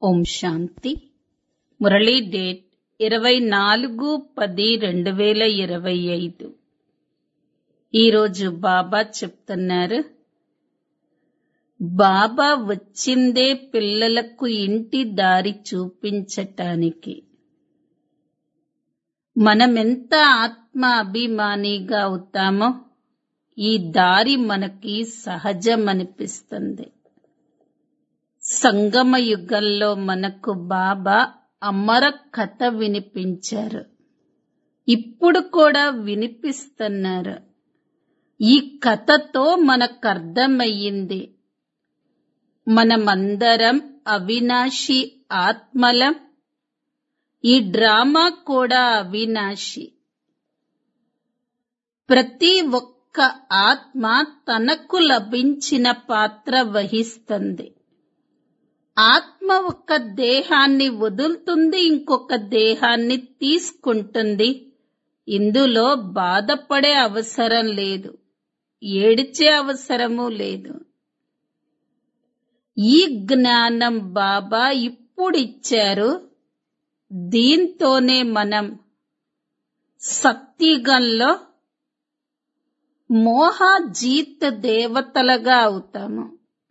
ఓం శాంతి Murali date ఇరవై నాలుగు పది రెండు వేల ఇరవై ఐదు ఈరోజు బాబా చెప్తున్నారు బాబా వచ్చిందే పిల్లలకు ఇంటి దారి చూపించటానికి మనమెంత ఆత్మ అభిమానిగా అవుతామో ఈ దారి మనకి సహజమనిపిస్తుంది సంగమ యుగంలో మనకు బాబా అమర కథ వినిపించారు ఇప్పుడు కూడా వినిపిస్తున్నారు ఈ కథతో మనకర్థమయ్యింది మనమందరం అవినాశి ఆత్మలం ఈ డ్రామా కూడా అవినాశి ప్రతి ఒక్క ఆత్మ తనకు లభించిన పాత్ర వహిస్తుంది ఆత్మ ఒక దేహాన్ని వదులుతుంది ఇంకొక దేహాన్ని తీసుకుంటుంది ఇందులో బాధపడే అవసరం లేదు ఏడిచే అవసరము లేదు ఈ జ్ఞానం బాబా ఇప్పుడు ఇచ్చారు దీంతోనే మనం సత్యుగంలో మోహజీత్ దేవతలుగా అవుతాము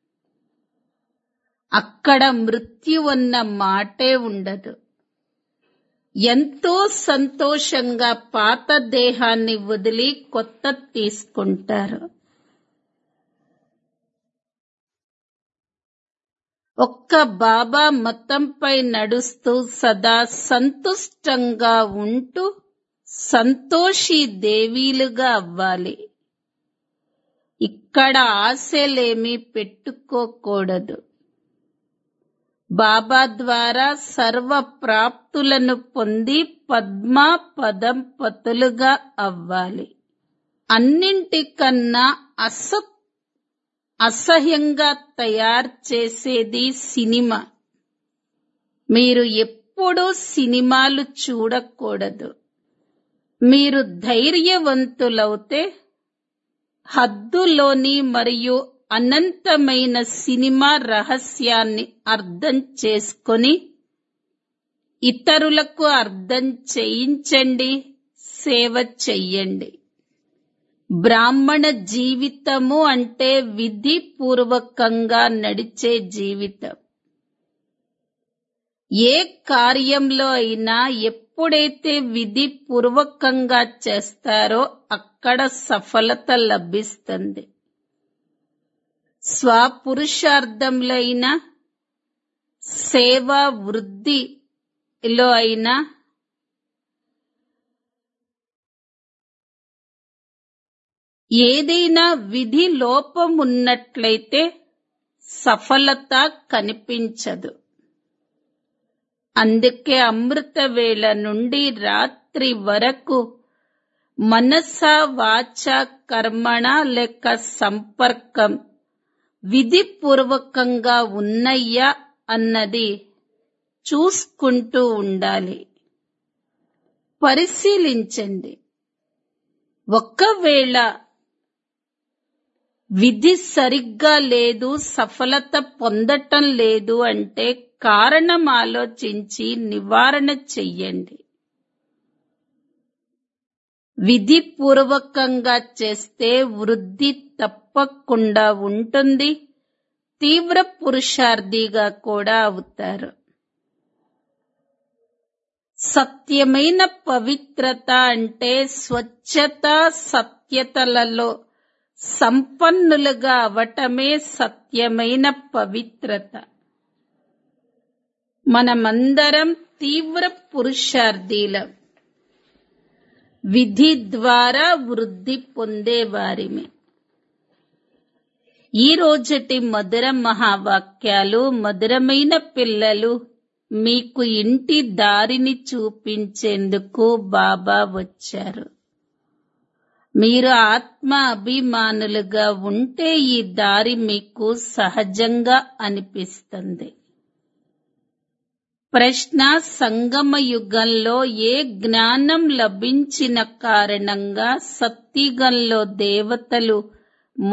అక్కడ మృత్యు అన్న మాటే ఉండదు ఎంతో సంతోషంగా పాత దేహాన్ని వదిలి కొత్త తీసుకుంటారు ఒక్క బాబా మతంపై నడుస్తూ సదా సంతుష్టంగా ఉంటూ సంతోషి దేవీలుగా అవ్వాలి ఇక్కడ ఆశలేమీ పెట్టుకోకూడదు బాబా ద్వారా సర్వ ప్రాప్తులను పొంది పద్మా పదం పతులుగా అవ్వాలి అన్నింటికన్నా అస అసహ్యంగా తయారు చేసేది సినిమా మీరు ఎప్పుడూ సినిమాలు చూడకూడదు మీరు ధైర్యవంతులవుతే హద్దులోని మరియు అనంతమైన సినిమా రహస్యాన్ని అర్థం చేసుకొని ఇతరులకు అర్థం చేయించండి సేవ చెయ్యండి బ్రాహ్మణ జీవితము అంటే విధి పూర్వకంగా నడిచే జీవితం ఏ కార్యంలో అయినా ఎప్పుడైతే విధి పూర్వకంగా చేస్తారో అక్కడ సఫలత లభిస్తుంది స్వపురుషార్థంలో అయినా సేవా వృద్ధిలో అయినా ఏదైనా విధి లోపం ఉన్నట్లయితే సఫలత కనిపించదు అందుకే అమృత వేళ నుండి రాత్రి వరకు మనస వాచ కర్మణ లేక సంపర్కం విధిపూర్వకంగా ఉన్నయ్యా అన్నది చూసుకుంటూ ఉండాలి పరిశీలించండి ఒక్కవేళ విధి సరిగ్గా లేదు సఫలత పొందటం లేదు అంటే కారణం ఆలోచించి నివారణ చెయ్యండి విధి పూర్వకంగా చేస్తే వృద్ధి తప్పకుండా ఉంటుంది తీవ్ర పురుషార్థిగా కూడా అవుతారు సత్యమైన పవిత్రత అంటే స్వచ్ఛత సత్యతలలో సంపన్నులుగా అవటమే సత్యమైన పవిత్రత మనమందరం తీవ్ర పురుషార్థీలం విధి ద్వారా వృద్ధి పొందేవారిమే ఈ రోజటి మధుర మహావాక్యాలు మధురమైన పిల్లలు మీకు ఇంటి దారిని చూపించేందుకు బాబా వచ్చారు మీరు ఆత్మ అభిమానులుగా ఉంటే ఈ దారి మీకు సహజంగా అనిపిస్తుంది ప్రశ్న సంగమ యుగంలో ఏ జ్ఞానం లభించిన కారణంగా సత్యుగంలో దేవతలు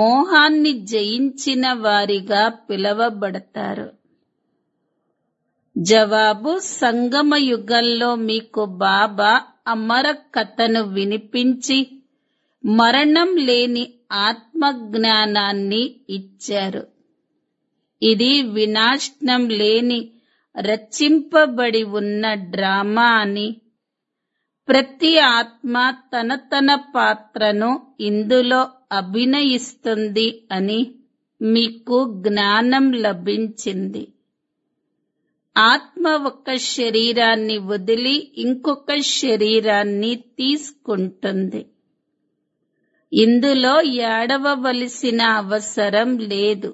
మోహాన్ని జయించిన వారిగా పిలవబడతారు జవాబు సంగమ యుగంలో మీకు బాబా అమర కథను వినిపించి మరణం లేని ఆత్మజ్ఞానాన్ని ఇచ్చారు ఇది వినాశనం లేని రచింపబడి ఉన్న డ్రామా అని ప్రతి ఆత్మ తన తన పాత్రను ఇందులో అభినయిస్తుంది అని మీకు జ్ఞానం లభించింది ఆత్మ ఒక శరీరాన్ని వదిలి ఇంకొక శరీరాన్ని తీసుకుంటుంది ఇందులో ఏడవవలసిన అవసరం లేదు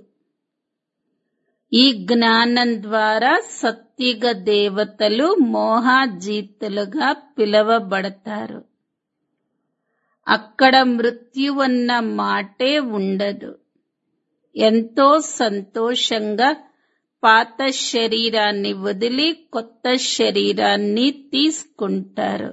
ఈ జ్ఞానం ద్వారా సత్యుగ దేవతలు మోహాజీతులుగా పిలవబడతారు అక్కడ మృత్యువన్న మాటే ఉండదు ఎంతో సంతోషంగా పాత శరీరాన్ని వదిలి కొత్త శరీరాన్ని తీసుకుంటారు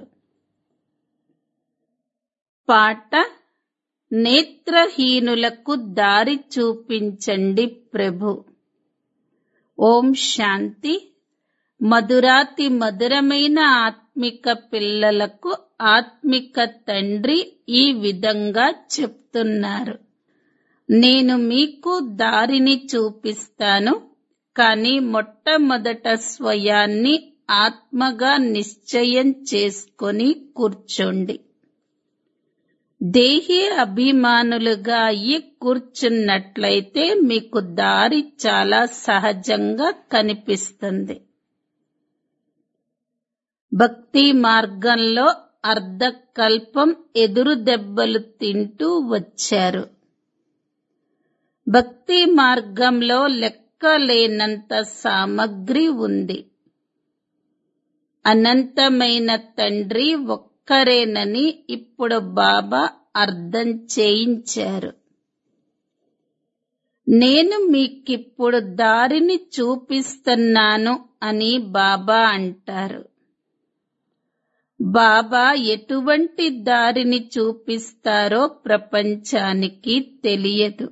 పాట నేత్రహీనులకు దారి చూపించండి ప్రభు ఓం శాంతి మధురాతి మధురమైన ఆత్మిక పిల్లలకు ఆత్మిక తండ్రి ఈ విధంగా చెప్తున్నారు నేను మీకు దారిని చూపిస్తాను కానీ మొట్టమొదట స్వయాన్ని ఆత్మగా నిశ్చయం చేసుకొని కూర్చోండి దేహి అభిమానులుగా అయ్యి కూర్చున్నట్లయితే మీకు దారి చాలా సహజంగా కనిపిస్తుంది భక్తి మార్గంలో అర్ధకల్పం ఎదురు దెబ్బలు తింటూ వచ్చారు భక్తి మార్గంలో లెక్కలేనంత సామగ్రి ఉంది అనంతమైన తండ్రి ఒక్కరేనని ఇప్పుడు బాబా అర్థం చేయించారు నేను మీకిప్పుడు దారిని చూపిస్తున్నాను అని బాబా అంటారు బాబా ఎటువంటి దారిని చూపిస్తారో ప్రపంచానికి తెలియదు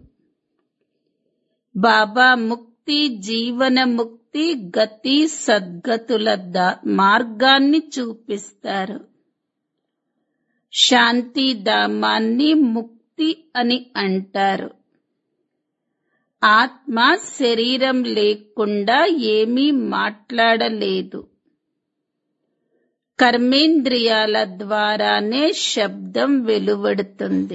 బాబా ముక్తి జీవన ముక్తి గతి సద్గతుల దా- మార్గాన్ని చూపిస్తారు శాంతి ధామాన్ని ముక్తి అని అంటారు ఆత్మ శరీరం లేకుండా ఏమీ మాట్లాడలేదు కర్మేంద్రియాల ద్వారానే శబ్దం వెలువడుతుంది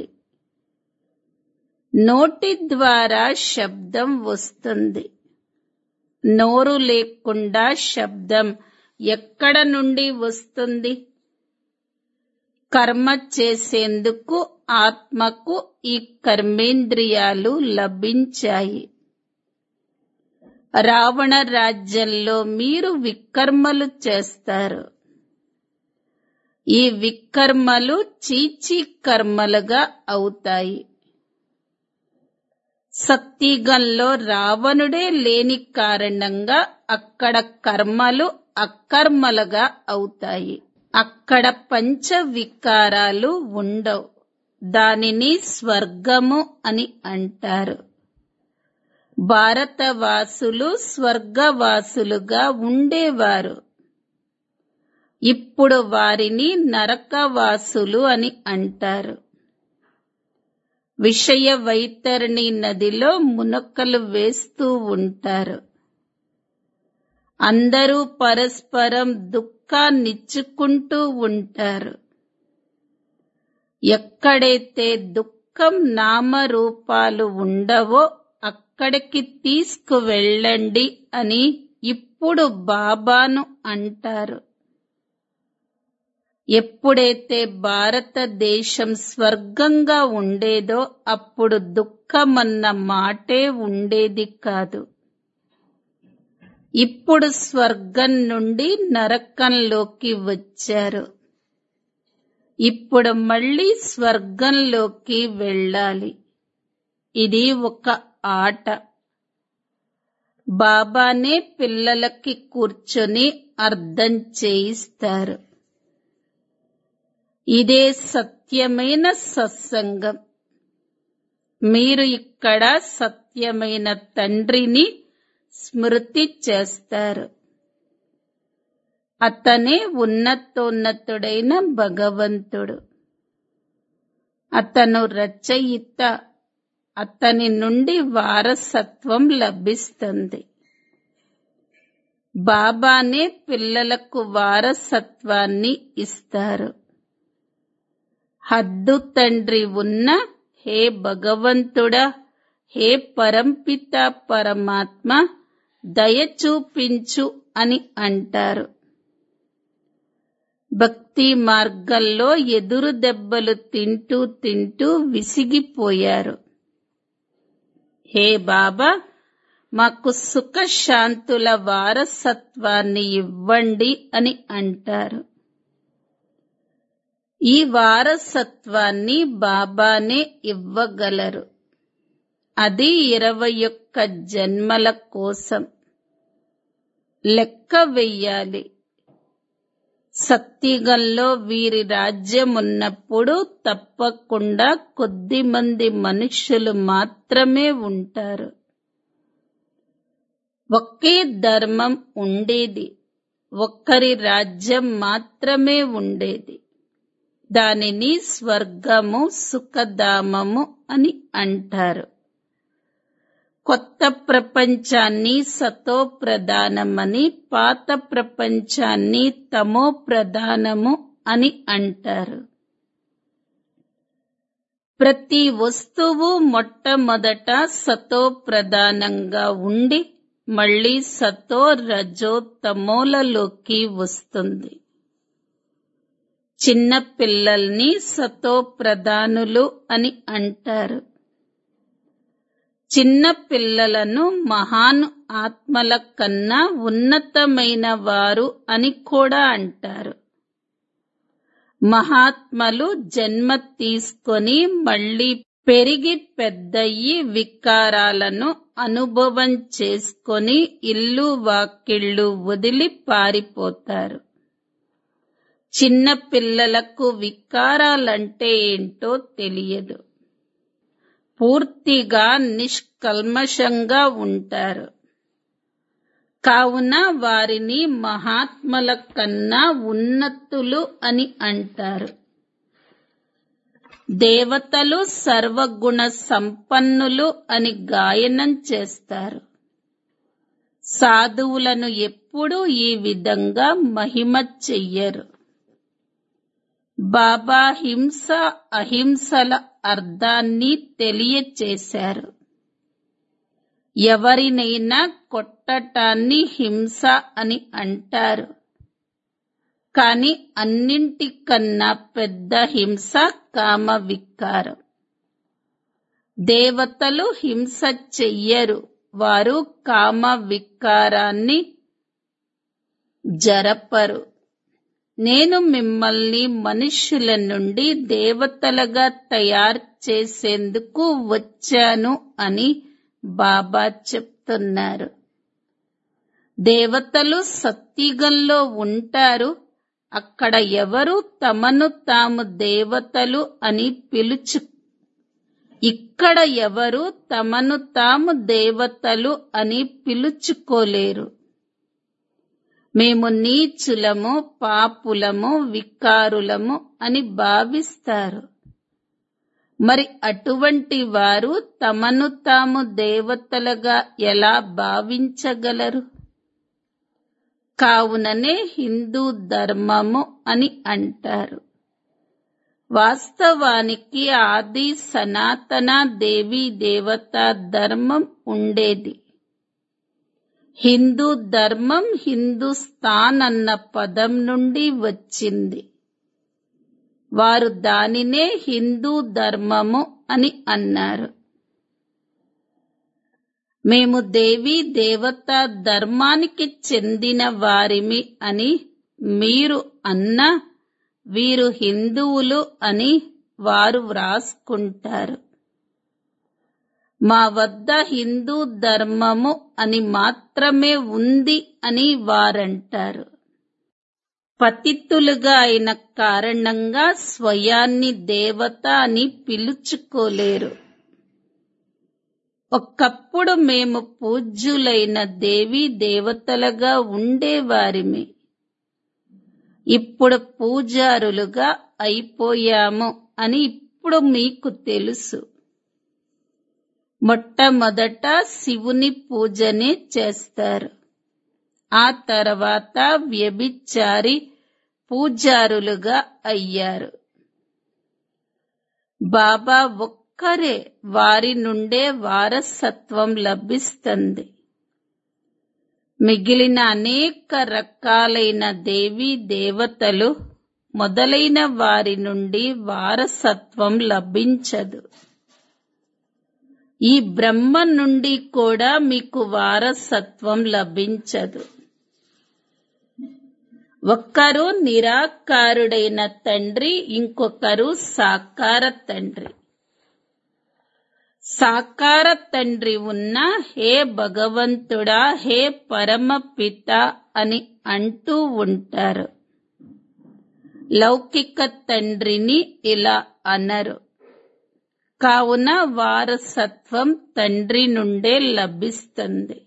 నోటి ద్వారా శబ్దం వస్తుంది నోరు లేకుండా శబ్దం ఎక్కడ నుండి వస్తుంది కర్మ చేసేందుకు ఆత్మకు ఈ కర్మేంద్రియాలు లభించాయి రావణ రాజ్యంలో మీరు వికర్మలు చేస్తారు ఈ వికర్మలు చీచీ కర్మలుగా అవుతాయి సత్తిగంలో రావణుడే లేని కారణంగా అక్కడ కర్మలు అకర్మలుగా అవుతాయి అక్కడ పంచ వికారాలు ఉండవు దానిని స్వర్గము అని అంటారు భారతవాసులు స్వర్గవాసులుగా ఉండేవారు ఇప్పుడు వారిని నరకవాసులు అని అంటారు విషయ వైతరణి నదిలో మునక్కలు వేస్తూ ఉంటారు అందరూ పరస్పరం దుఃఖాన్నిచ్చుకుంటూ ఉంటారు ఎక్కడైతే దుఃఖం నామరూపాలు ఉండవో అక్కడికి తీసుకువెళ్ళండి అని ఇప్పుడు బాబాను అంటారు ఎప్పుడైతే భారతదేశం స్వర్గంగా ఉండేదో అప్పుడు దుఃఖమన్న మాటే ఉండేది కాదు ఇప్పుడు స్వర్గం నుండి నరకంలోకి వచ్చారు ఇప్పుడు మళ్ళీ స్వర్గంలోకి వెళ్ళాలి ఇది ఒక ఆట బాబానే పిల్లలకి కూర్చొని అర్థం చేయిస్తారు ఇదే సత్యమైన సత్సంగం మీరు ఇక్కడ సత్యమైన తండ్రిని స్మృతి చేస్తారు అతనే ఉన్నతోన్నతుడైన భగవంతుడు అతను రచయిత అతని నుండి వారసత్వం లభిస్తుంది బాబానే పిల్లలకు వారసత్వాన్ని ఇస్తారు హద్దు తండ్రి ఉన్న హే భగవంతుడా హే పరంపిత పరమాత్మ దయ చూపించు అని అంటారు భక్తి మార్గంలో ఎదురు దెబ్బలు తింటూ తింటూ విసిగిపోయారు హే బాబా మాకు సుఖశాంతుల వారసత్వాన్ని ఇవ్వండి అని అంటారు ఈ వారసత్వాన్ని బాబానే ఇవ్వగలరు అది ఇరవై ఒక్క జన్మల కోసం లెక్క వెయ్యాలి సత్తిగంలో వీరి రాజ్యం ఉన్నప్పుడు తప్పకుండా కొద్ది మంది మనుష్యులు మాత్రమే ఉంటారు ఒకే ధర్మం ఉండేది ఒక్కరి రాజ్యం మాత్రమే ఉండేది దానిని స్వర్గము సుఖధామము అని అంటారు కొత్త ప్రపంచాన్ని సతో ప్రధానమని పాత ప్రపంచాన్ని తమో ప్రధానము అని అంటారు ప్రతి వస్తువు మొట్టమొదట సతో ప్రధానంగా ఉండి మళ్ళీ సతో రజో తమోలలోకి వస్తుంది చిన్న పిల్లల్ని సతో ప్రధానులు అని అంటారు చిన్న పిల్లలను మహాన్ ఆత్మల కన్నా ఉన్నతమైన వారు అని కూడా అంటారు మహాత్మలు జన్మ తీసుకొని మళ్ళీ పెరిగి పెద్దయి వికారాలను అనుభవం చేసుకొని ఇల్లు వాకిళ్ళు వదిలి పారిపోతారు చిన్న పిల్లలకు వికారాలంటే ఏంటో తెలియదు పూర్తిగా నిష్కల్మషంగా ఉంటారు కావున వారిని మహాత్మల కన్నా ఉన్నతులు అని అంటారు దేవతలు సర్వగుణ సంపన్నులు అని గాయనం చేస్తారు సాధువులను ఎప్పుడూ ఈ విధంగా మహిమ చెయ్యరు బాబా హింస అహింసల అర్థాన్ని తెలియచేశారు ఎవరినైనా కొట్టటాన్ని హింస అని అంటారు కాని అన్నింటికన్నా పెద్ద హింస కామ వికారం దేవతలు హింస చెయ్యరు వారు కామ వికారాన్ని జరపరు నేను మిమ్మల్ని మనుష్యుల నుండి దేవతలుగా తయారు చేసేందుకు వచ్చాను అని బాబా చెప్తున్నారు దేవతలు సత్యుగంలో ఉంటారు అక్కడ ఎవరు తమను తాము దేవతలు అని పిలుచు ఇక్కడ ఎవరు తమను తాము దేవతలు అని పిలుచుకోలేరు మేము నీచులము పాపులము వికారులము అని భావిస్తారు మరి అటువంటి వారు తమను తాము దేవతలుగా ఎలా భావించగలరు కావుననే హిందూ ధర్మము అని అంటారు వాస్తవానికి ఆది సనాతన దేవీ దేవత ధర్మం ఉండేది హిందూ ధర్మం హిందుస్థాన్ అన్న పదం నుండి వచ్చింది వారు దానినే హిందూ ధర్మము అని అన్నారు మేము దేవీ దేవత ధర్మానికి చెందిన వారిమి అని మీరు అన్న వీరు హిందువులు అని వారు వ్రాసుకుంటారు మా వద్ద హిందూ ధర్మము అని మాత్రమే ఉంది అని వారంటారు పతితులుగా అయిన కారణంగా స్వయాన్ని దేవత అని పిలుచుకోలేరు ఒకప్పుడు మేము పూజ్యులైన దేవీ దేవతలుగా ఉండేవారిమి ఇప్పుడు పూజారులుగా అయిపోయాము అని ఇప్పుడు మీకు తెలుసు మొట్టమొదట శివుని పూజనే చేస్తారు ఆ తర్వాత వ్యభిచారి పూజారులుగా అయ్యారు బాబా ఒక్కరే వారి నుండే వారసత్వం లభిస్తుంది మిగిలిన అనేక రకాలైన దేవీ దేవతలు మొదలైన వారి నుండి వారసత్వం లభించదు ఈ బ్రహ్మ నుండి కూడా మీకు వారసత్వం లభించదు ఒక్కరు నిరాకారుడైన తండ్రి ఇంకొకరు సాకార తండ్రి సాకార తండ్రి ఉన్న హే భగవంతుడా హే పరమ పిత అని అంటూ ఉంటారు లౌకిక తండ్రిని ఇలా అనరు కావున వారసత్వం తండ్రి నుండే లభిస్తుంది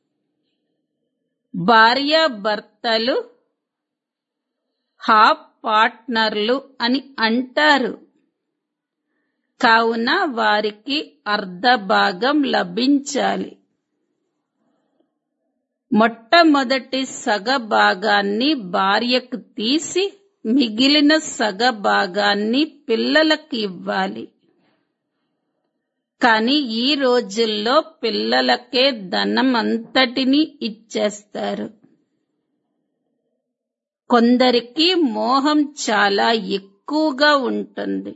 భార్యాభర్తలు హాఫ్ పార్ట్నర్లు అని అంటారు కావున వారికి అర్ధ భాగం లభించాలి మొట్టమొదటి సగ భాగాన్ని భార్యకు తీసి మిగిలిన సగ భాగాన్ని పిల్లలకు ఇవ్వాలి కానీ ఈ రోజుల్లో పిల్లలకే ధనం అంతటినీ ఇచ్చేస్తారు కొందరికి మోహం చాలా ఎక్కువగా ఉంటుంది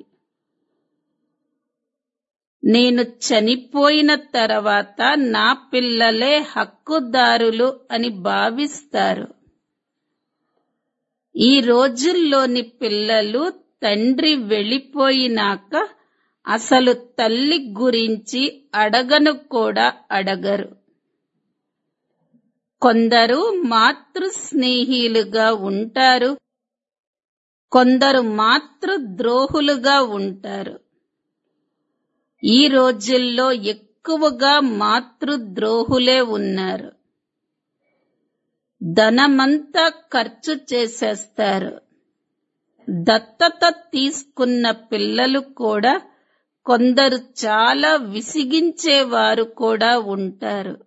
నేను చనిపోయిన తర్వాత నా పిల్లలే హక్కుదారులు అని భావిస్తారు ఈ రోజుల్లోని పిల్లలు తండ్రి వెళ్ళిపోయినాక అసలు తల్లి గురించి అడగను కూడా అడగరు కొందరు మాతృ స్నేహిలుగా ఉంటారు కొందరు మాతృ ద్రోహులుగా ఉంటారు ఈ రోజుల్లో ఎక్కువగా మాతృద్రోహులే ఉన్నారు ధనమంతా ఖర్చు చేసేస్తారు దత్తత తీసుకున్న పిల్లలు కూడా కొందరు చాలా విసిగించేవారు కూడా ఉంటారు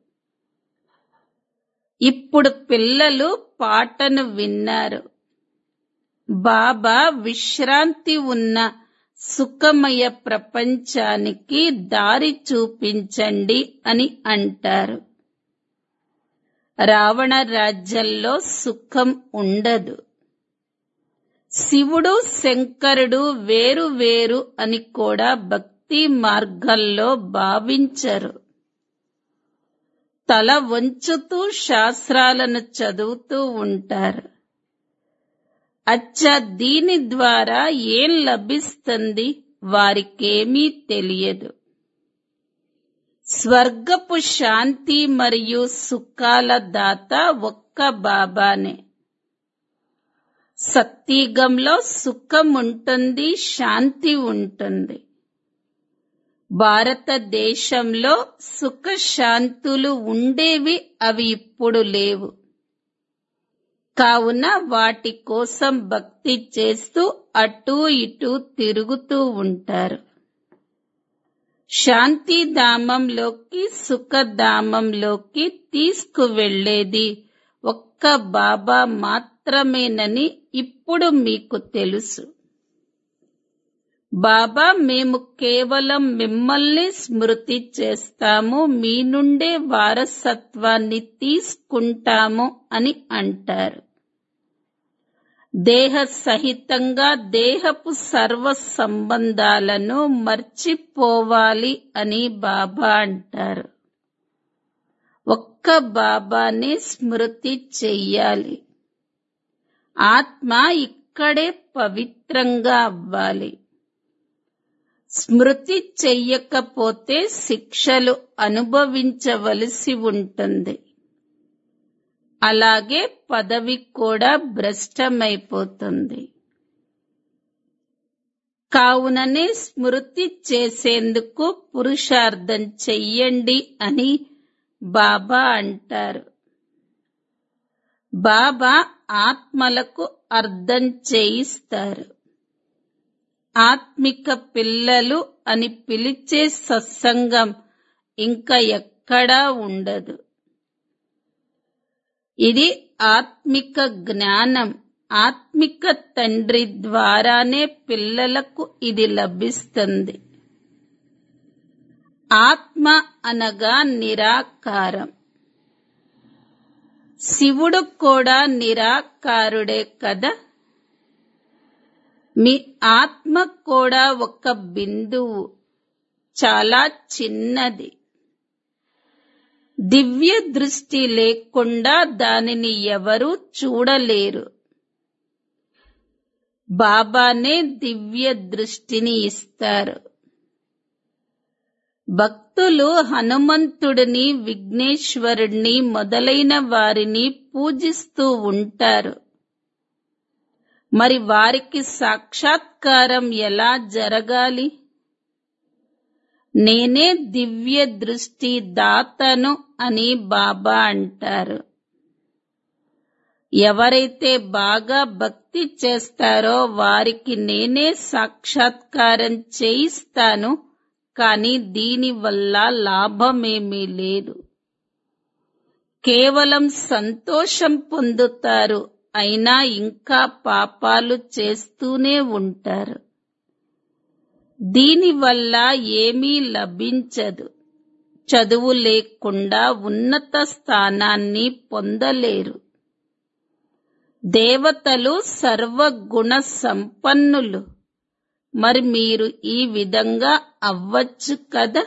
ఇప్పుడు పిల్లలు పాటను విన్నారు బాబా విశ్రాంతి ఉన్న సుఖమయ ప్రపంచానికి దారి చూపించండి అని అంటారు రావణ రాజ్యంలో సుఖం ఉండదు శివుడు శంకరుడు వేరు వేరు అని కూడా భక్తి మార్గంలో భావించరు తల వంచుతూ శాస్త్రాలను చదువుతూ ఉంటారు అచ్చ దీని ద్వారా ఏం లభిస్తుంది వారికేమీ తెలియదు స్వర్గపు శాంతి మరియు సుఖాల దాత ఒక్క బాబానే సత్యగంలో సుఖం ఉంటుంది శాంతి ఉంటుంది భారతదేశంలో సుఖ శాంతులు ఉండేవి అవి ఇప్పుడు లేవు కావున వాటి కోసం భక్తి చేస్తూ అటూ ఇటూ తిరుగుతూ ఉంటారు శాంతిధామంలోకి సుఖధామంలోకి తీసుకువెళ్లేది ఒక్క బాబా మాత్రమేనని ఇప్పుడు మీకు తెలుసు బాబా మేము కేవలం మిమ్మల్ని స్మృతి చేస్తాము మీ నుండే వారసత్వాన్ని తీసుకుంటాము అని అంటారు దేహ సహితంగా దేహపు సర్వ సంబంధాలను మర్చిపోవాలి అని బాబా అంటారు ఒక్క బాబానే స్మృతి చెయ్యాలి ఆత్మ ఇక్కడే పవిత్రంగా అవ్వాలి స్మృతి చెయ్యకపోతే శిక్షలు అనుభవించవలసి ఉంటుంది అలాగే పదవి కూడా భ్రష్టమైపోతుంది కావుననే స్మృతి చేసేందుకు పురుషార్థం చెయ్యండి అని బాబా అంటారు బాబా ఆత్మలకు అర్థం చేయిస్తారు ఆత్మిక పిల్లలు అని పిలిచే సత్సంగం ఇంకా ఎక్కడా ఉండదు ఇది ఆత్మిక జ్ఞానం ఆత్మిక తండ్రి ద్వారానే పిల్లలకు ఇది లభిస్తుంది ఆత్మ అనగా నిరాకారం శివుడు కూడా నిరాకారుడే కదా మీ ఆత్మ కూడా ఒక బిందువు చాలా చిన్నది దివ్య దృష్టి లేకుండా దానిని ఎవరూ చూడలేరు బాబానే దివ్య దృష్టిని ఇస్తారు భక్తులు హనుమంతుడిని విఘ్నేశ్వరుణ్ణి మొదలైన వారిని పూజిస్తూ ఉంటారు మరి వారికి సాక్షాత్కారం ఎలా జరగాలి నేనే దివ్య దృష్టి దాతను అని బాబా అంటారు ఎవరైతే బాగా భక్తి చేస్తారో వారికి నేనే సాక్షాత్కారం చేయిస్తాను కానీ దీని వల్ల లాభమేమీ లేదు కేవలం సంతోషం పొందుతారు అయినా ఇంకా పాపాలు చేస్తూనే ఉంటారు దీనివల్ల ఏమీ లభించదు చదువు లేకుండా ఉన్నత స్థానాన్ని పొందలేరు దేవతలు సర్వగుణ సంపన్నులు మరి మీరు ఈ విధంగా అవ్వచ్చు కదా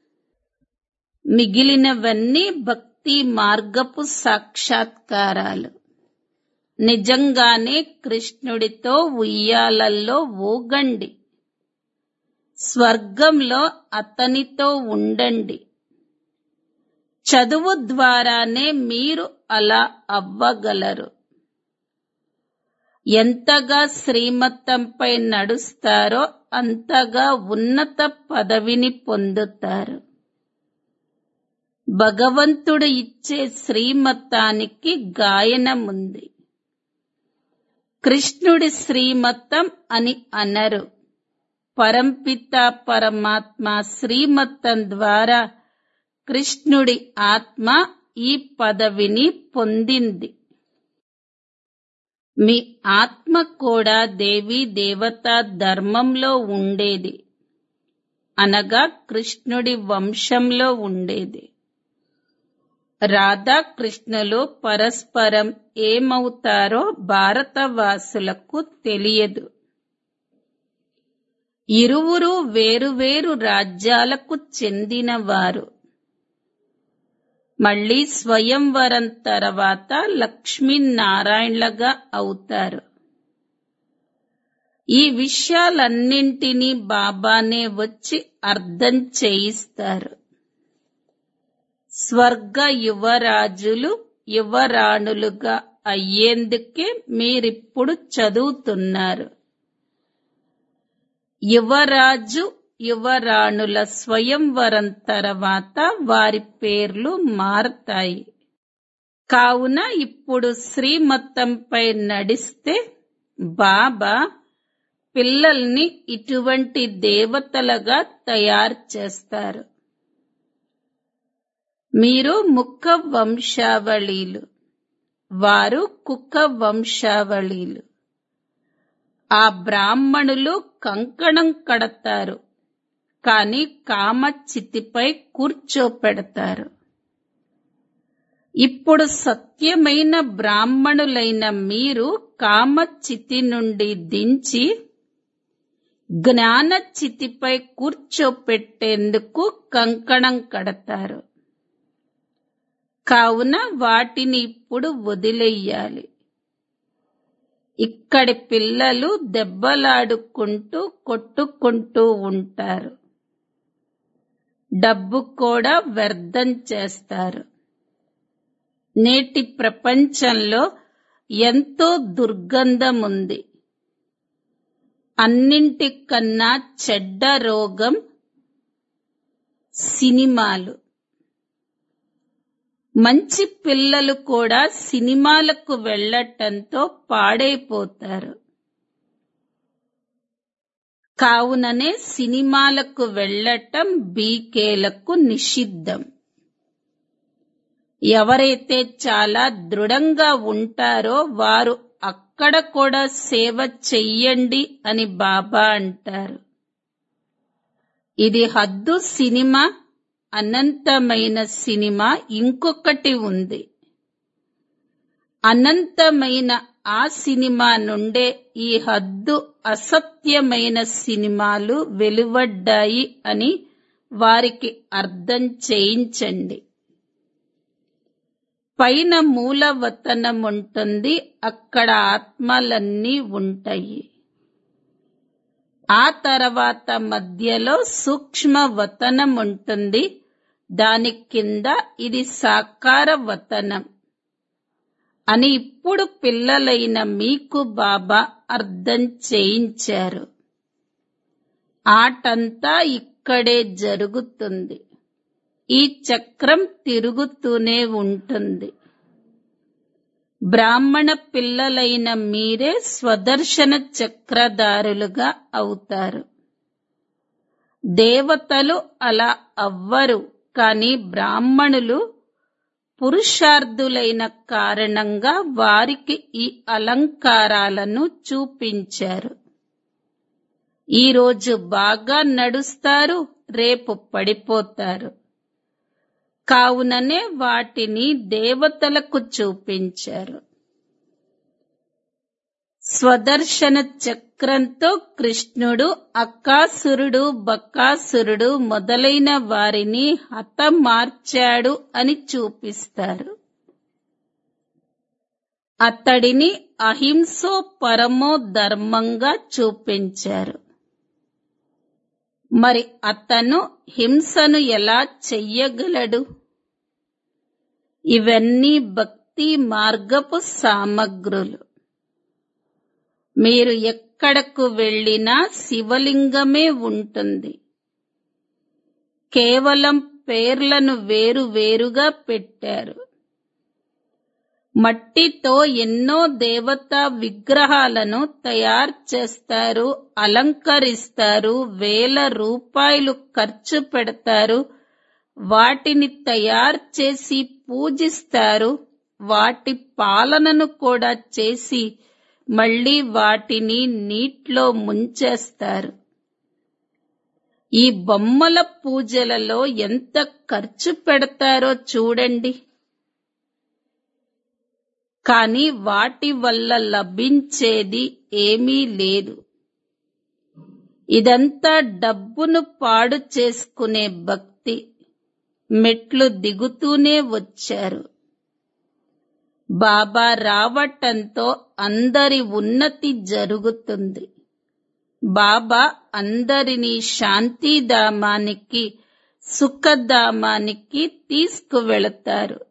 మిగిలినవన్నీ భక్తి మార్గపు సాక్షాత్కారాలు నిజంగానే కృష్ణుడితో ఉయ్యాలల్లో ఊగండి స్వర్గంలో అతనితో ఉండండి చదువు ద్వారానే మీరు అలా అవ్వగలరు ఎంతగా శ్రీమతంపై నడుస్తారో అంతగా ఉన్నత పదవిని పొందుతారు భగవంతుడు ఇచ్చే శ్రీమతానికి గాయనముంది కృష్ణుడి శ్రీమతం అని అనరు పరంపిత పరమాత్మ శ్రీమతం ద్వారా కృష్ణుడి ఆత్మ ఈ పదవిని పొందింది మీ ఆత్మ కూడా దేవీ దేవతా ధర్మంలో ఉండేది అనగా కృష్ణుడి వంశంలో ఉండేది రాధాకృష్ణులు పరస్పరం ఏమవుతారో భారతవాసులకు తెలియదు ఇరువురు వేరువేరు రాజ్యాలకు చెందినవారు మళ్ళీ స్వయంవరం తర్వాత లక్ష్మీనారాయణలుగా అవుతారు ఈ విషయాలన్నింటినీ బాబానే వచ్చి అర్థం చేయిస్తారు స్వర్గ యువరాజులు యువరాణులుగా అయ్యేందుకే మీరిప్పుడు చదువుతున్నారు యువరాజు యువరాణుల స్వయంవరం తర్వాత వారి పేర్లు మారతాయి కావున ఇప్పుడు శ్రీమతంపై నడిస్తే బాబా పిల్లల్ని ఇటువంటి దేవతలుగా తయారు చేస్తారు మీరు ముఖ వంశావళీలు వారు కుక్క వంశావళీలు ఆ బ్రాహ్మణులు కంకణం కడతారు కాని కామచితిపై కూర్చోపెడతారు ఇప్పుడు సత్యమైన బ్రాహ్మణులైన మీరు కామచితి నుండి దించి జ్ఞానచితిపై కూర్చోపెట్టేందుకు కంకణం కడతారు కావున వాటిని ఇప్పుడు వదిలేయాలి ఇక్కడి పిల్లలు దెబ్బలాడుకుంటూ కొట్టుకుంటూ ఉంటారు డబ్బు కూడా వ్యర్థం చేస్తారు నేటి ప్రపంచంలో ఎంతో దుర్గంధం ఉంది అన్నింటికన్నా చెడ్డ రోగం సినిమాలు మంచి పిల్లలు కూడా సినిమాలకు వెళ్ళటంతో పాడైపోతారు కావుననే సినిమాలకు వెళ్ళటం బీకేలకు నిషిద్ధం ఎవరైతే చాలా దృఢంగా ఉంటారో వారు అక్కడ కూడా సేవ చెయ్యండి అని బాబా అంటారు ఇది హద్దు సినిమా అనంతమైన సినిమా ఇంకొకటి ఉంది అనంతమైన ఆ సినిమా నుండే ఈ హద్దు అసత్యమైన సినిమాలు వెలువడ్డాయి అని వారికి అర్థం చేయించండి పైన మూలవతనం ఉంటుంది అక్కడ ఆత్మలన్నీ ఉంటాయి ఆ తర్వాత మధ్యలో సూక్ష్మ వతనం ఉంటుంది దాని కింద ఇది సాకార వతనం అని ఇప్పుడు పిల్లలైన మీకు బాబా అర్థం చేయించారు ఆటంతా ఇక్కడే జరుగుతుంది ఈ చక్రం తిరుగుతూనే ఉంటుంది బ్రాహ్మణ పిల్లలైన మీరే స్వదర్శన చక్రధారులుగా అవుతారు దేవతలు అలా అవ్వరు కాని బ్రాహ్మణులు పురుషార్థులైన కారణంగా వారికి ఈ అలంకారాలను చూపించారు ఈరోజు బాగా నడుస్తారు రేపు పడిపోతారు కావుననే వాటిని దేవతలకు చూపించారు స్వదర్శన చక్రంతో కృష్ణుడు అక్కాసురుడు బక్కాసురుడు మొదలైన వారిని హతమార్చాడు అని చూపిస్తారు అతడిని అహింసో పరమో ధర్మంగా చూపించారు మరి అతను హింసను ఎలా చెయ్యగలడు ఇవన్నీ భక్తి మార్గపు సామగ్రులు మీరు ఎక్కడకు వెళ్ళినా శివలింగమే ఉంటుంది కేవలం పేర్లను వేరు వేరుగా పెట్టారు మట్టితో ఎన్నో దేవతా విగ్రహాలను తయారు చేస్తారు అలంకరిస్తారు వేల రూపాయలు ఖర్చు పెడతారు వాటిని తయారు చేసి పూజిస్తారు వాటి పాలనను కూడా చేసి మళ్ళీ వాటిని నీటిలో ముంచేస్తారు ఈ బొమ్మల పూజలలో ఎంత ఖర్చు పెడతారో చూడండి కాని వాటి వల్ల లభించేది ఏమీ లేదు ఇదంతా డబ్బును పాడు చేసుకునే భక్తి మెట్లు దిగుతూనే వచ్చారు బాబా రావటంతో అందరి ఉన్నతి జరుగుతుంది బాబా అందరినీ శాంతిధామానికి సుఖధామానికి తీసుకువెళతారు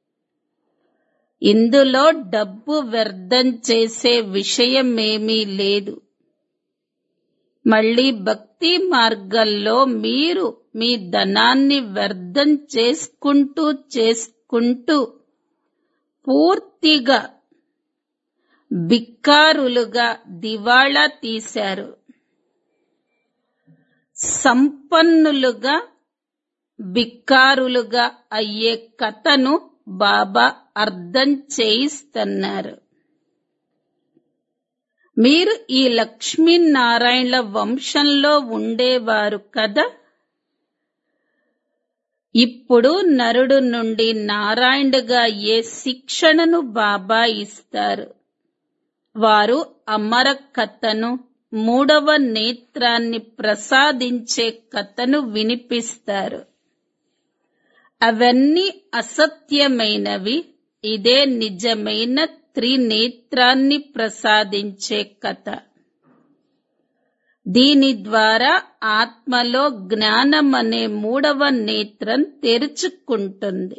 ఇందులో డబ్బు వ్యర్థం చేసే విషయమేమీ లేదు మళ్ళీ భక్తి మార్గంలో మీరు మీ ధనాన్ని వ్యర్థం చేసుకుంటూ చేసుకుంటూ పూర్తిగా బిక్కారులుగా దివాళా తీశారు సంపన్నులుగా బిక్కారులుగా అయ్యే కథను బాబా అర్థం చేయిస్తున్నారు మీరు ఈ లక్ష్మీనారాయణల వంశంలో ఉండేవారు కదా ఇప్పుడు నరుడు నుండి నారాయణుడుగా ఏ శిక్షణను బాబా ఇస్తారు వారు అమర కథను మూడవ నేత్రాన్ని ప్రసాదించే కథను వినిపిస్తారు అవన్నీ అసత్యమైనవి ఇదే నిజమైన త్రినేత్రాన్ని ప్రసాదించే కథ దీని ద్వారా ఆత్మలో జ్ఞానం అనే మూడవ నేత్రం తెరుచుకుంటుంది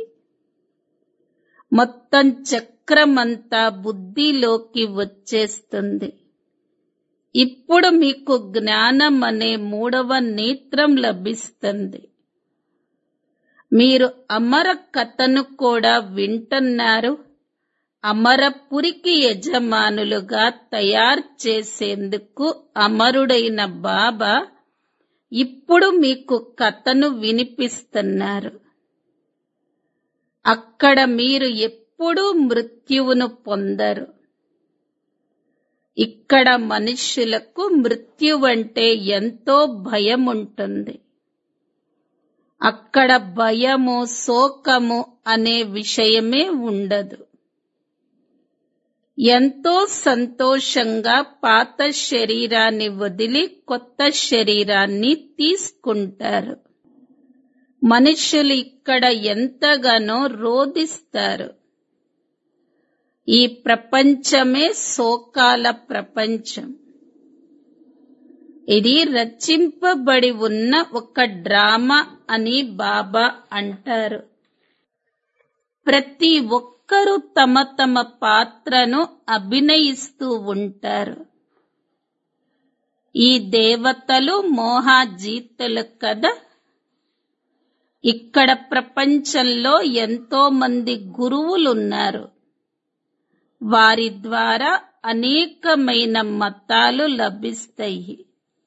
మొత్తం చక్రమంతా బుద్ధిలోకి వచ్చేస్తుంది ఇప్పుడు మీకు జ్ఞానం అనే మూడవ నేత్రం లభిస్తుంది మీరు అమర కథను కూడా వింటున్నారు అమరపురికి యజమానులుగా తయారు చేసేందుకు అమరుడైన బాబా ఇప్పుడు మీకు కథను వినిపిస్తున్నారు అక్కడ మీరు ఎప్పుడూ మృత్యువును పొందరు ఇక్కడ మనుష్యులకు మృత్యువంటే ఎంతో భయం ఉంటుంది అక్కడ భయము శోకము అనే విషయమే ఉండదు ఎంతో సంతోషంగా పాత శరీరాన్ని వదిలి కొత్త శరీరాన్ని తీసుకుంటారు మనుషులు ఇక్కడ ఎంతగానో రోధిస్తారు ఈ ప్రపంచమే శోకాల ప్రపంచం ఇది రచింపబడి ఉన్న ఒక డ్రామా అని బాబా అంటారు ప్రతి ఒక్కరూ తమ తమ పాత్రను అభినయిస్తూ ఉంటారు ఈ దేవతలు మోహాజీతులు కదా ఇక్కడ ప్రపంచంలో ఎంతో మంది గురువులున్నారు వారి ద్వారా అనేకమైన మతాలు లభిస్తాయి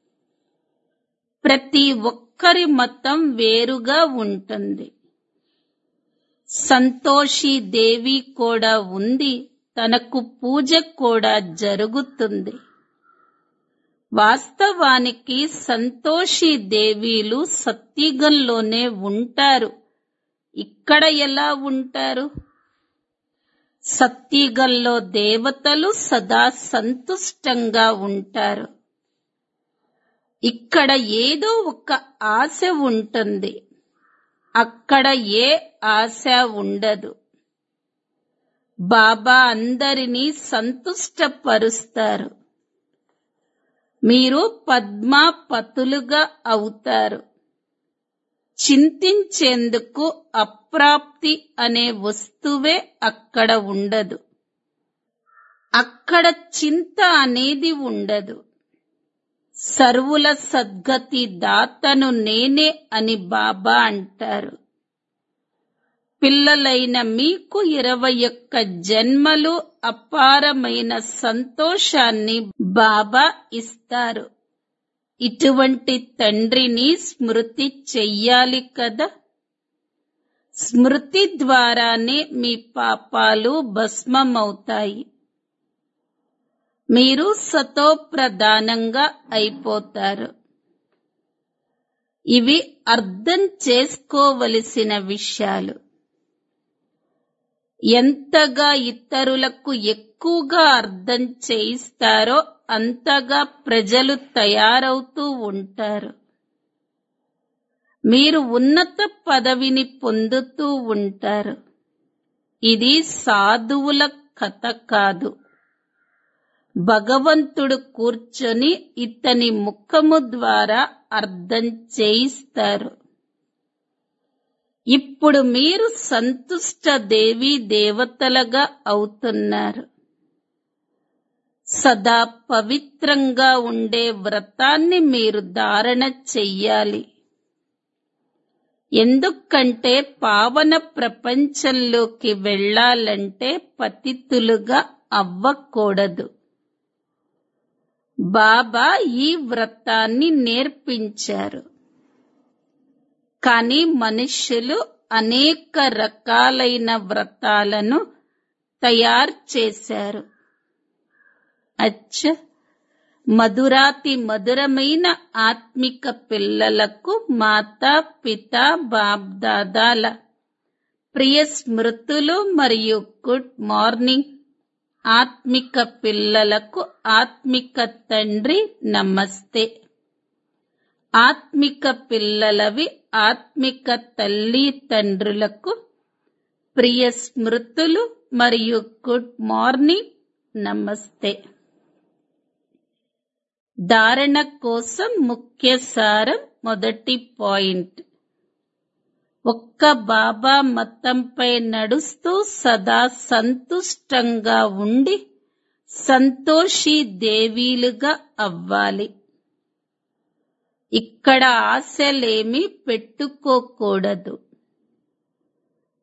ప్రతి ఒక్కరి మతం వేరుగా ఉంటుంది సంతోషి దేవి కూడా ఉంది తనకు పూజ కూడా జరుగుతుంది వాస్తవానికి సంతోషి దేవీలు సత్యుగంలోనే ఉంటారు ఇక్కడ ఎలా ఉంటారు సత్యుగంలో దేవతలు సదా సంతుష్టంగా ఉంటారు ఇక్కడ ఏదో ఒక ఆశ ఉంటుంది అక్కడ ఏ ఆశ ఉండదు బాబా అందరినీ సంతుష్టపరుస్తారు మీరు పద్మాపతులుగా అవుతారు చింతించేందుకు అప్రాప్తి అనే వస్తువే అక్కడ ఉండదు అక్కడ చింత అనేది ఉండదు సర్వుల సద్గతి దాతను నేనే అని బాబా అంటారు పిల్లలైన మీకు ఇరవై ఒక్క జన్మలు అపారమైన సంతోషాన్ని బాబా ఇస్తారు ఇటువంటి తండ్రిని స్మృతి చెయ్యాలి కదా స్మృతి ద్వారానే మీ పాపాలు భస్మమవుతాయి మీరు సతోప్రధానంగా అయిపోతారు ఇవి అర్థం చేసుకోవలసిన విషయాలు ఎంతగా ఇతరులకు ఎక్కువగా అర్థం చేయిస్తారో అంతగా ప్రజలు తయారవుతూ ఉంటారు మీరు ఉన్నత పదవిని పొందుతూ ఉంటారు ఇది సాధువుల కథ కాదు భగవంతుడు కూర్చొని ఇతని ముఖము ద్వారా అర్థం చేయిస్తారు ఇప్పుడు మీరు సంతుష్ట దేవి దేవతలుగా అవుతున్నారు సదా పవిత్రంగా ఉండే వ్రతాన్ని మీరు ధారణ చెయ్యాలి ఎందుకంటే పావన ప్రపంచంలోకి వెళ్ళాలంటే పతితులుగా అవ్వకూడదు బాబా ఈ వ్రతాన్ని నేర్పించారు కానీ మనుష్యులు అనేక రకాలైన వ్రతాలను తయారు చేశారు అచ్చ మధురాతి మధురమైన ఆత్మిక పిల్లలకు మాతా పిత బాప్ దాదాల ప్రియ స్మృతులు మరియు గుడ్ మార్నింగ్ ఆత్మిక పిల్లలకు ఆత్మిక తండ్రి నమస్తే ఆత్మిక పిల్లలవి ఆత్మిక తల్లి తండ్రులకు ప్రియ స్మృతులు మరియు గుడ్ మార్నింగ్ నమస్తే ధారణ కోసం ముఖ్య సారం మొదటి పాయింట్ ఒక్క బాబా మతంపై నడుస్తూ సదా సంతుష్టంగా ఉండి సంతోషి దేవీలుగా అవ్వాలి ఇక్కడ ఆశలేమి పెట్టుకోకూడదు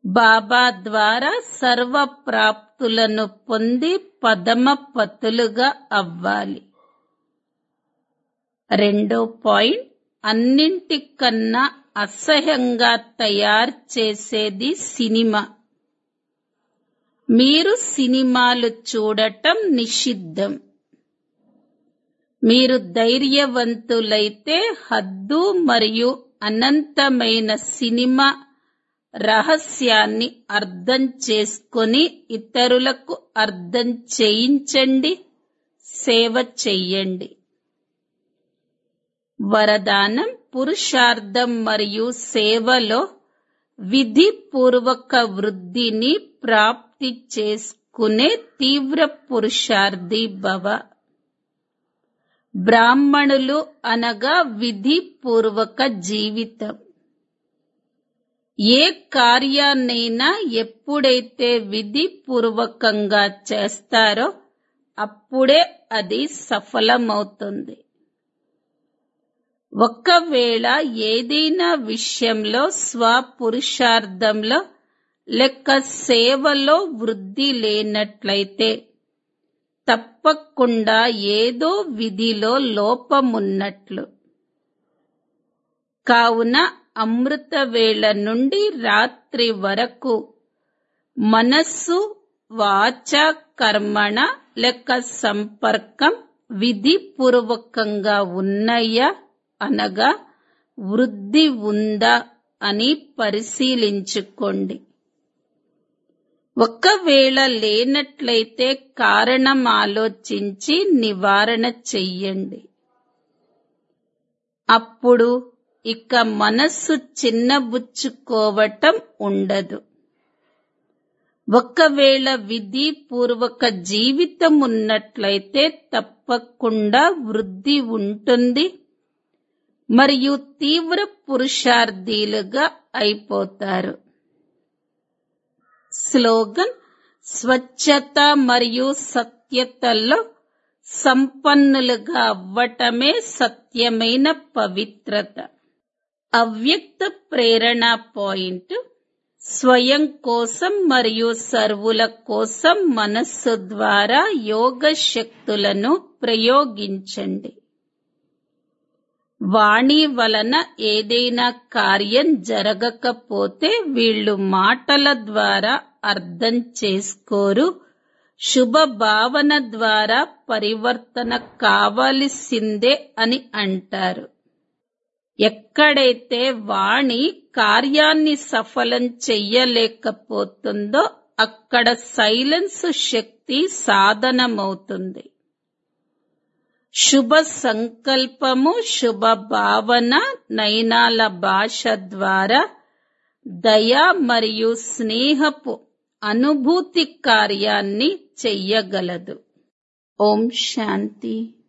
బాబా ద్వారా సర్వ ప్రాప్తులను పొంది పదమ పతులుగా అవ్వాలి రెండో పాయింట్ అన్నింటికన్నా అసహ్యంగా తయారు చేసేది సినిమా మీరు సినిమాలు చూడటం నిషిద్ధం మీరు ధైర్యవంతులైతే హద్దు మరియు అనంతమైన సినిమా రహస్యాన్ని అర్థం చేసుకొని ఇతరులకు అర్థం చేయించండి సేవ చెయ్యండి వరదానం పురుషార్థం మరియు సేవలో విధిపూర్వక వృద్ధిని ప్రాప్తి చేసుకునే తీవ్ర పురుషార్థి భవ బ్రాహ్మణులు అనగా విధిపూర్వక జీవితం ఏ కార్యాన్నైనా ఎప్పుడైతే విధిపూర్వకంగా చేస్తారో అప్పుడే అది సఫలమవుతుంది ఒక్కవేళ ఏదైనా విషయంలో స్వపురుషార్థంలో లెక్క సేవలో వృద్ధి లేనట్లయితే తప్పకుండా ఏదో విధిలో లోపమున్నట్లు కావున అమృత వేళ నుండి రాత్రి వరకు మనస్సు వాచ కర్మణ లెక్క సంపర్కం విధిపూర్వకంగా ఉన్నయ్యా అనగా వృద్ధి ఉందా అని పరిశీలించుకోండి ఒకవేళ లేనట్లయితే కారణం ఆలోచించి నివారణ చెయ్యండి అప్పుడు ఇక మనస్సు చిన్నబుచ్చుకోవటం ఉండదు ఒకవేళ విధిపూర్వక జీవితం ఉన్నట్లయితే తప్పకుండా వృద్ధి ఉంటుంది మరియు తీవ్ర పురుషార్థీలుగా అయిపోతారు స్లోగన్ స్వచ్ఛత మరియు సత్యతలో సంపన్నులుగా అవ్వటమే సత్యమైన పవిత్రత అవ్యక్త ప్రేరణ పాయింట్ స్వయం కోసం మరియు సర్వుల కోసం మనస్సు ద్వారా యోగ శక్తులను ప్రయోగించండి వాణి వలన ఏదైనా కార్యం జరగకపోతే వీళ్ళు మాటల ద్వారా అర్థం చేసుకోరు శుభ భావన ద్వారా పరివర్తన కావలసిందే అని అంటారు ఎక్కడైతే వాణి కార్యాన్ని సఫలం చెయ్యలేకపోతుందో అక్కడ సైలెన్స్ శక్తి సాధనమవుతుంది శుభ సంకల్పము శుభ భావన నయనాల భాష ద్వారా దయ మరియు స్నేహపు అనుభూతి కార్యాన్ని చెయ్యగలదు ఓం శాంతి